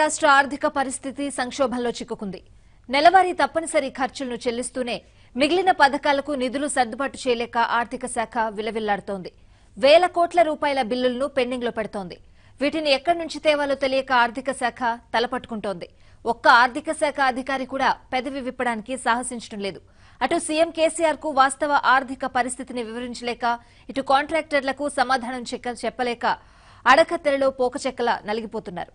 రాష్ట్ర ఆర్థిక పరిస్థితి సంక్షోభంలో చిక్కుకుంది నెలవారీ తప్పనిసరి ఖర్చులను చెల్లిస్తూనే మిగిలిన పథకాలకు నిధులు సర్దుబాటు చేయలేక ఆర్థిక శాఖ విలవిల్లాడుతోంది వేల కోట్ల రూపాయల బిల్లులను పెండింగ్లో పెడుతోంది వీటిని ఎక్కడి నుంచి తేవాలో తెలియక ఆర్థిక శాఖ తలపట్టుకుంటోంది ఒక్క ఆర్థిక శాఖ అధికారి కూడా పెదవి విప్పడానికి సాహసించడం లేదు అటు సీఎం కేసీఆర్ కు వాస్తవ ఆర్థిక పరిస్థితిని వివరించలేక ఇటు కాంట్రాక్టర్లకు సమాధానం చెక్క- చెప్పలేక అడకత్తెరలో పోకచెక్కలా నలిగిపోతున్నారు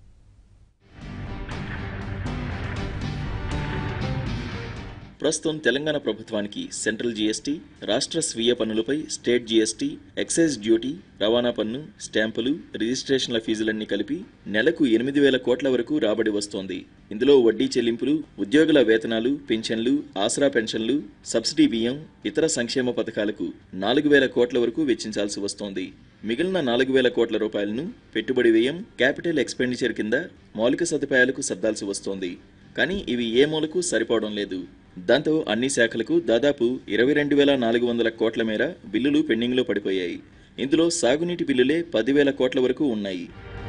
ప్రస్తుతం తెలంగాణ ప్రభుత్వానికి సెంట్రల్ జీఎస్టీ రాష్ట్ర స్వీయ పన్నులపై స్టేట్ జీఎస్టీ ఎక్సైజ్ డ్యూటీ రవాణా పన్ను స్టాంపులు రిజిస్ట్రేషన్ల ఫీజులన్నీ కలిపి నెలకు ఎనిమిది వేల కోట్ల వరకు రాబడి వస్తోంది ఇందులో వడ్డీ చెల్లింపులు ఉద్యోగుల వేతనాలు పింఛన్లు ఆసరా పెన్షన్లు సబ్సిడీ బియ్యం ఇతర సంక్షేమ పథకాలకు నాలుగు వేల కోట్ల వరకు వెచ్చించాల్సి వస్తోంది మిగిలిన నాలుగు వేల కోట్ల రూపాయలను పెట్టుబడి వ్యయం క్యాపిటల్ ఎక్స్పెండిచర్ కింద మౌలిక సదుపాయాలకు సర్దాల్సి వస్తోంది కానీ ఇవి ఏ మూలకు సరిపోవడం లేదు దాంతో అన్ని శాఖలకు దాదాపు ఇరవై రెండు వేల నాలుగు వందల కోట్ల మేర బిల్లులు పెండింగ్లో పడిపోయాయి ఇందులో సాగునీటి బిల్లులే పదివేల కోట్ల వరకు ఉన్నాయి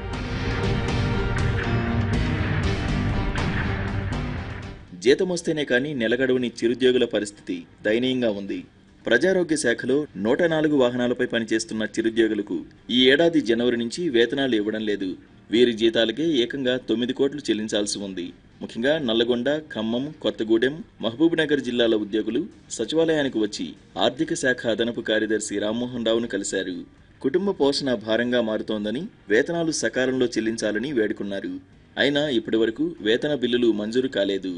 జీతం వస్తేనే కానీ నెలగడవని చిరుద్యోగుల పరిస్థితి దయనీయంగా ఉంది ప్రజారోగ్య శాఖలో నూట నాలుగు వాహనాలపై పనిచేస్తున్న చిరుద్యోగులకు ఈ ఏడాది జనవరి నుంచి వేతనాలు ఇవ్వడం లేదు వీరి జీతాలకే ఏకంగా తొమ్మిది కోట్లు చెల్లించాల్సి ఉంది ముఖ్యంగా నల్లగొండ ఖమ్మం కొత్తగూడెం మహబూబ్నగర్ జిల్లాల ఉద్యోగులు సచివాలయానికి వచ్చి ఆర్థిక శాఖ అదనపు కార్యదర్శి రామ్మోహన్ రావును కలిశారు కుటుంబ పోషణ భారంగా మారుతోందని వేతనాలు సకాలంలో చెల్లించాలని వేడుకున్నారు అయినా ఇప్పటివరకు వేతన బిల్లులు మంజూరు కాలేదు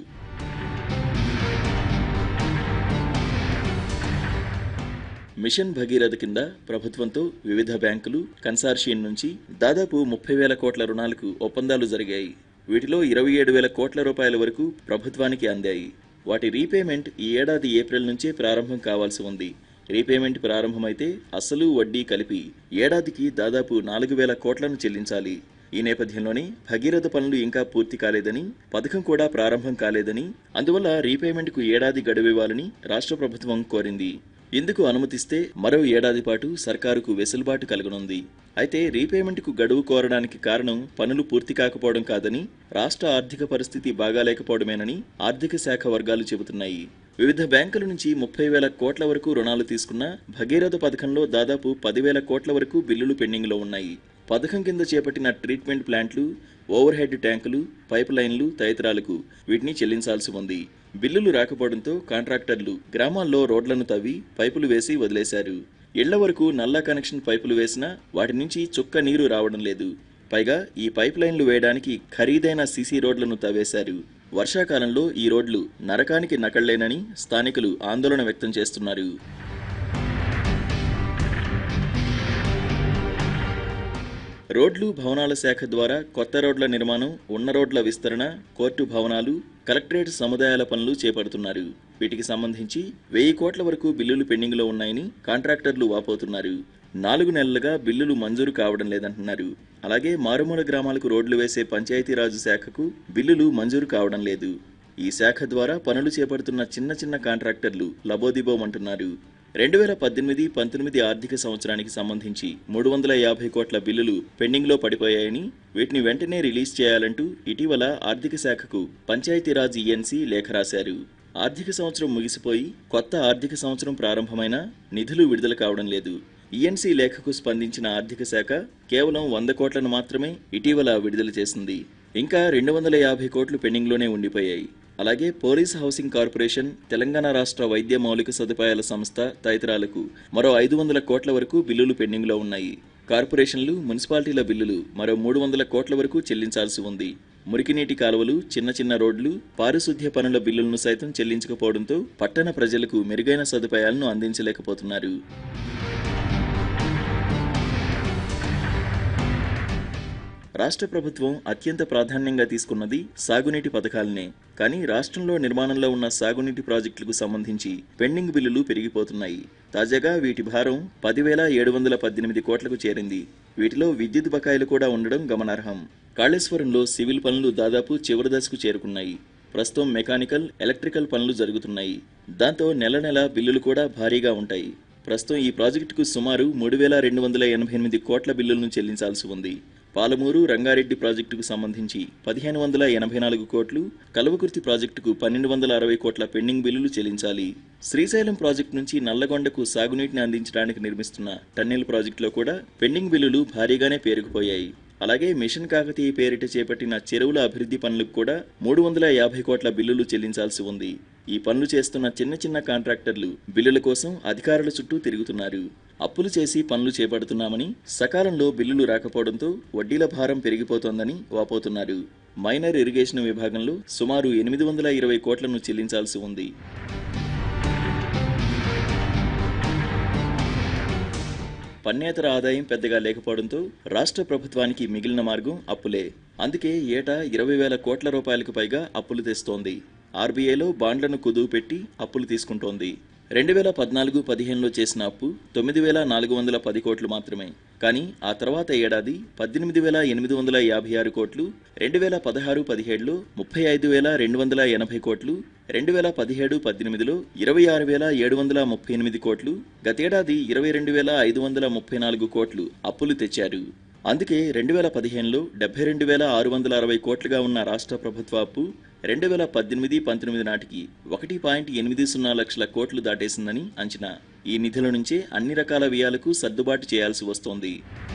మిషన్ భగీరథ కింద ప్రభుత్వంతో వివిధ బ్యాంకులు కన్సార్షియం నుంచి దాదాపు ముప్పై వేల కోట్ల రుణాలకు ఒప్పందాలు జరిగాయి వీటిలో ఇరవై ఏడు వేల కోట్ల రూపాయల వరకు ప్రభుత్వానికి అందాయి వాటి రీపేమెంట్ ఈ ఏడాది ఏప్రిల్ నుంచే ప్రారంభం కావాల్సి ఉంది రీపేమెంట్ ప్రారంభమైతే అసలు వడ్డీ కలిపి ఏడాదికి దాదాపు నాలుగు వేల కోట్లను చెల్లించాలి ఈ నేపథ్యంలోనే భగీరథ పనులు ఇంకా పూర్తి కాలేదని పథకం కూడా ప్రారంభం కాలేదని అందువల్ల రీపేమెంట్కు ఏడాది గడువివ్వాలని రాష్ట్ర ప్రభుత్వం కోరింది ఇందుకు అనుమతిస్తే మరో ఏడాది పాటు సర్కారుకు వెసులుబాటు కలగనుంది అయితే రీపేమెంట్కు గడువు కోరడానికి కారణం పనులు పూర్తి కాకపోవడం కాదని రాష్ట్ర ఆర్థిక పరిస్థితి బాగాలేకపోవడమేనని ఆర్థిక శాఖ వర్గాలు చెబుతున్నాయి వివిధ బ్యాంకుల నుంచి ముప్పై వేల కోట్ల వరకు రుణాలు తీసుకున్న భగీరథ పథకంలో దాదాపు పదివేల కోట్ల వరకు బిల్లులు పెండింగ్లో ఉన్నాయి పథకం కింద చేపట్టిన ట్రీట్మెంట్ ప్లాంట్లు ఓవర్ హెడ్ ట్యాంకులు పైప్ లైన్లు తదితరాలకు వీటిని చెల్లించాల్సి ఉంది బిల్లులు రాకపోవడంతో కాంట్రాక్టర్లు గ్రామాల్లో రోడ్లను తవ్వి పైపులు వేసి వదిలేశారు ఇళ్ల వరకు నల్ల కనెక్షన్ పైపులు వేసినా వాటి నుంచి చుక్క నీరు రావడం లేదు పైగా ఈ పైప్ లైన్లు వేయడానికి ఖరీదైన సీసీ రోడ్లను తవ్వేశారు వర్షాకాలంలో ఈ రోడ్లు నరకానికి నకళ్లేనని స్థానికులు ఆందోళన వ్యక్తం చేస్తున్నారు రోడ్లు భవనాల శాఖ ద్వారా కొత్త రోడ్ల నిర్మాణం ఉన్న రోడ్ల విస్తరణ కోర్టు భవనాలు కలెక్టరేట్ సముదాయాల పనులు చేపడుతున్నారు వీటికి సంబంధించి వెయ్యి కోట్ల వరకు బిల్లులు పెండింగ్లో ఉన్నాయని కాంట్రాక్టర్లు వాపోతున్నారు నాలుగు నెలలుగా బిల్లులు మంజూరు కావడం లేదంటున్నారు అలాగే మారుమూల గ్రామాలకు రోడ్లు వేసే పంచాయతీరాజు శాఖకు బిల్లులు మంజూరు కావడం లేదు ఈ శాఖ ద్వారా పనులు చేపడుతున్న చిన్న చిన్న కాంట్రాక్టర్లు లబోదిబోమంటున్నారు రెండు వేల పద్దెనిమిది పంతొమ్మిది ఆర్థిక సంవత్సరానికి సంబంధించి మూడు వందల యాభై కోట్ల బిల్లులు పెండింగ్లో పడిపోయాయని వీటిని వెంటనే రిలీజ్ చేయాలంటూ ఇటీవల ఆర్థిక శాఖకు పంచాయతీరాజ్ ఈఎన్సీ లేఖ రాశారు ఆర్థిక సంవత్సరం ముగిసిపోయి కొత్త ఆర్థిక సంవత్సరం ప్రారంభమైన నిధులు విడుదల కావడం లేదు ఈఎన్సీ లేఖకు స్పందించిన ఆర్థిక శాఖ కేవలం వంద కోట్లను మాత్రమే ఇటీవల విడుదల చేసింది ఇంకా రెండు వందల యాభై కోట్లు పెండింగ్లోనే ఉండిపోయాయి అలాగే పోలీస్ హౌసింగ్ కార్పొరేషన్ తెలంగాణ రాష్ట్ర వైద్య మౌలిక సదుపాయాల సంస్థ తదితరాలకు మరో ఐదు వందల కోట్ల వరకు బిల్లులు పెండింగ్లో ఉన్నాయి కార్పొరేషన్లు మున్సిపాలిటీల బిల్లులు మరో మూడు వందల కోట్ల వరకు చెల్లించాల్సి ఉంది మురికినీటి కాలువలు చిన్న చిన్న రోడ్లు పారిశుద్ధ్య పనుల బిల్లులను సైతం చెల్లించకపోవడంతో పట్టణ ప్రజలకు మెరుగైన సదుపాయాలను అందించలేకపోతున్నారు రాష్ట్ర ప్రభుత్వం అత్యంత ప్రాధాన్యంగా తీసుకున్నది సాగునీటి పథకాలనే కానీ రాష్ట్రంలో నిర్మాణంలో ఉన్న సాగునీటి ప్రాజెక్టులకు సంబంధించి పెండింగ్ బిల్లులు పెరిగిపోతున్నాయి తాజాగా వీటి భారం పదివేల ఏడు వందల పద్దెనిమిది కోట్లకు చేరింది వీటిలో విద్యుత్ బకాయిలు కూడా ఉండడం గమనార్హం కాళేశ్వరంలో సివిల్ పనులు దాదాపు చివరి దశకు చేరుకున్నాయి ప్రస్తుతం మెకానికల్ ఎలక్ట్రికల్ పనులు జరుగుతున్నాయి దాంతో నెల నెల బిల్లులు కూడా భారీగా ఉంటాయి ప్రస్తుతం ఈ ప్రాజెక్టుకు సుమారు మూడు వేల రెండు వందల ఎనభై ఎనిమిది కోట్ల బిల్లులను చెల్లించాల్సి ఉంది పాలమూరు రంగారెడ్డి ప్రాజెక్టుకు సంబంధించి పదిహేను వందల ఎనభై నాలుగు కోట్లు కల్వకుర్తి ప్రాజెక్టుకు పన్నెండు వందల అరవై కోట్ల పెండింగ్ బిల్లులు చెల్లించాలి శ్రీశైలం ప్రాజెక్టు నుంచి నల్లగొండకు సాగునీటిని అందించడానికి నిర్మిస్తున్న టన్నెల్ ప్రాజెక్టులో కూడా పెండింగ్ బిల్లులు భారీగానే పేరుకుపోయాయి అలాగే మిషన్ కాకతీయ పేరిట చేపట్టిన చెరువుల అభివృద్ధి పనులకు కూడా మూడు వందల యాభై కోట్ల బిల్లులు చెల్లించాల్సి ఉంది ఈ పనులు చేస్తున్న చిన్న చిన్న కాంట్రాక్టర్లు బిల్లుల కోసం అధికారుల చుట్టూ తిరుగుతున్నారు అప్పులు చేసి పనులు చేపడుతున్నామని సకాలంలో బిల్లులు రాకపోవడంతో వడ్డీల భారం పెరిగిపోతోందని వాపోతున్నారు మైనర్ ఇరిగేషన్ విభాగంలో సుమారు ఎనిమిది వందల ఇరవై కోట్లను చెల్లించాల్సి ఉంది పన్నేతర ఆదాయం పెద్దగా లేకపోవడంతో రాష్ట్ర ప్రభుత్వానికి మిగిలిన మార్గం అప్పులే అందుకే ఏటా ఇరవై వేల కోట్ల రూపాయలకు పైగా అప్పులు తెస్తోంది ఆర్బీఐలో బాండ్లను కుదువు పెట్టి అప్పులు తీసుకుంటోంది రెండు వేల పద్నాలుగు పదిహేనులో చేసిన అప్పు తొమ్మిది వేల నాలుగు వందల పది కోట్లు మాత్రమే కానీ ఆ తర్వాత ఏడాది పద్దెనిమిది వేల ఎనిమిది వందల యాభై ఆరు కోట్లు రెండు వేల పదహారు పదిహేడులో ముప్పై ఐదు వేల రెండు వందల ఎనభై కోట్లు రెండు వేల పదిహేడు పద్దెనిమిదిలో ఇరవై ఆరు వేల ఏడు వందల ముప్పై ఎనిమిది కోట్లు గతేడాది ఇరవై రెండు వేల ఐదు వందల ముప్పై నాలుగు కోట్లు అప్పులు తెచ్చారు అందుకే రెండు వేల పదిహేనులో డెబ్బై రెండు వేల ఆరు వందల అరవై కోట్లుగా ఉన్న రాష్ట్ర ప్రభుత్వ అప్పు రెండు వేల పద్దెనిమిది పంతొమ్మిది నాటికి ఒకటి పాయింట్ ఎనిమిది సున్నా లక్షల కోట్లు దాటేసిందని అంచనా ఈ నిధుల నుంచే అన్ని రకాల వ్యయాలకు సర్దుబాటు చేయాల్సి వస్తోంది